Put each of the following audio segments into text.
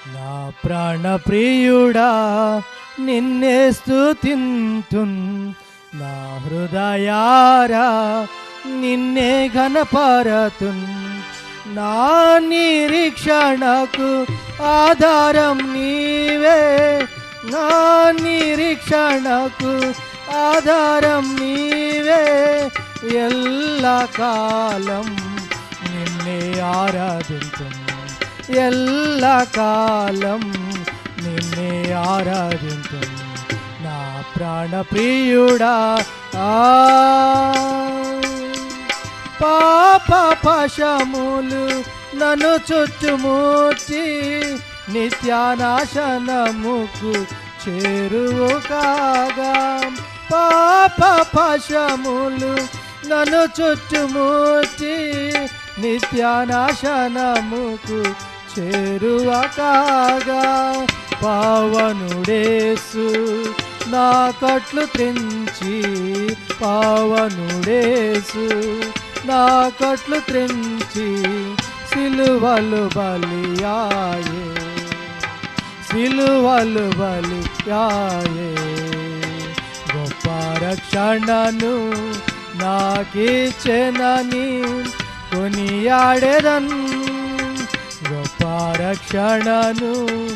నా ప్రాణ ప్రియుడా నిన్నే స్తుతింతున్ నా హృదయారా నిన్నే ఘనపరతున్ నా నిరీక్షణకు ఆధారం నీవే నా నిరీక్షణకు ఆధారం నీవే ఎల్ల కాలం నిన్నే ఆరాధించును ఎల్ల కాలం నిన్నే ఆరాధించును నా ప్రాణ ప్రియుడా ఆ పాప పశములు నన్ను చుట్టుముట్టి నిత్యానాశనముకు చేరువు కాగా పాప పశములు నన్ను చుట్టుముట్టి నిత్యానాశనముకు చేరువ కాగా పావనుడేసు నా కట్లు త్రించి పావనుడేసు నా కట్లు త్రించి సిలువలు బలియాయే సిలువలు బలియాయే గొప్ప రక్షణను నాకిచ్చెనని కొనియాడెదన్ గొప్ప రక్షణను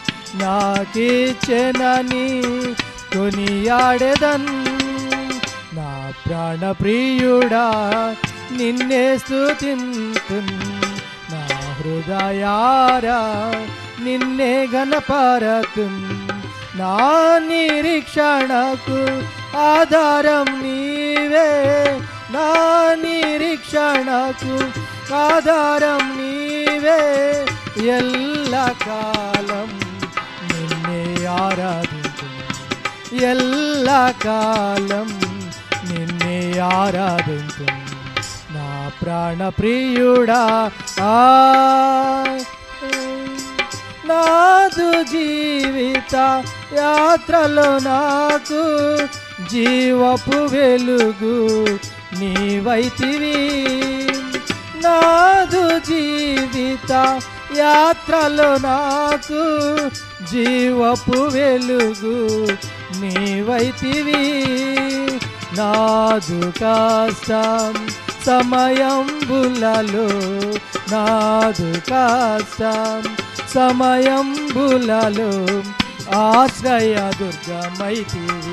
నాకిచ్చెనని కొనియాడెదన్ నా ప్రాణ ప్రియుడా నిన్నే స్తుతింతున్ నా హృదయారా నిన్నే గణపరతున్ నా నిరీక్షణకు ఆధారం నీవే నా నిరీక్షణకు ఆధారం నీవే ఎల్ల కాలం నిన్నే ఆరాధించు ఎల్ల కాలం నిన్నే ఆరాధించు నా ప్రాణ ప్రియుడా ఆ నాదు జీవిత యాత్రలో నాకు జీవపు వెలుగు నీవైతివి నాదు జీవిత యాత్రలో నాకు జీవపు వెలుగు నీవైతివి నాదు కష్టం సమయంబులలో నాదు కష్టం సమయంబులలో ఆశ్రయ దుర్గమైతివి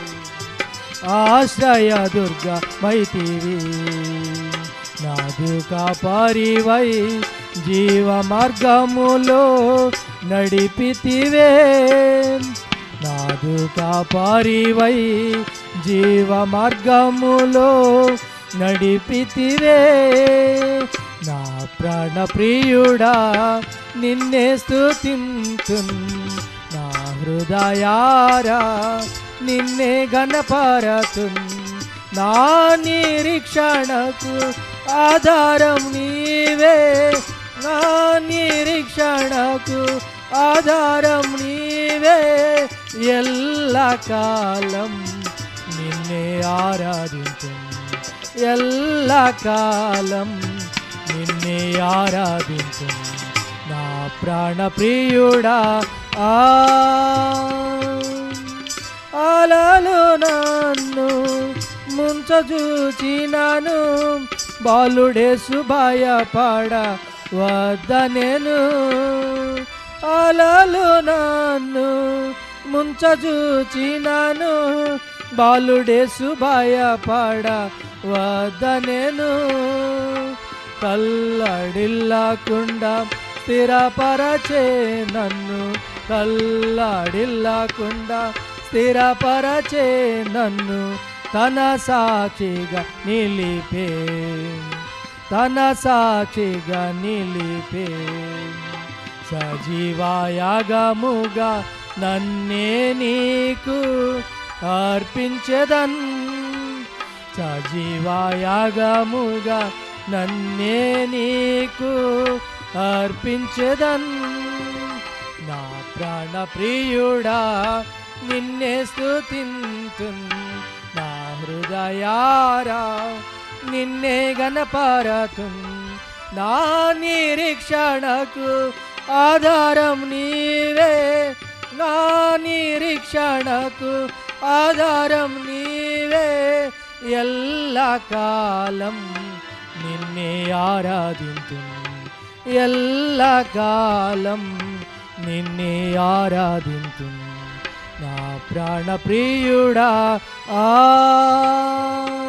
ఆశ్రయ దుర్గమైతివి నాదు కాపారివై జీవ మార్గములో నడిపితివే నాదు కాపారివై జీవ మార్గములో నడిపితివే నా ప్రాణ ప్రియుడా నిన్నే స్తుతింతున్ నా హృదయారా నిన్నే గణపరతున్ నా నిరీక్షణకు ఆధారం నీవే నా నిరీక్షణకు ఆధారం నీవే ఎల్ల కాలం నిన్నే ఆరాధించు ఎల్ల కాలం నిన్నే ఆరాధించు నా ప్రాణ ప్రియుడా ఆ అలలు నన్ను ముంచజూచినాను బాలుడేసు భయపడ వద్దనెను అలలు నన్ను ముంచజూచినాను బాలుడేసు భయపడ వద్దనెను కల్లడిల్లకుండా స్థిరపరచే నన్ను కల్లడిల్లకుండా స్థిరపరచే నన్ను తన సాక్షిగా నిలిపే తన సాక్షిగా నిలిపే సజీవాయాగముగా నన్నే నీకు అర్పించదన్ సజీవాయాగముగా నన్నే నీకు అర్పించదన్ నా ప్రాణ ప్రియుడా నిన్నే స్తుతింతున్ నా హృదయారా నిన్నే గణపరతున్ నా నిరీక్షణకు ఆధారం నీవే నా నిరీక్షణకు ఆధారం నీవే ఎల్లకాలం నిన్నే ఆరాధింతు ఎల్లకాలం నిన్నే ఆరాధింతు నా ప్రాణ ప్రియుడా ఆ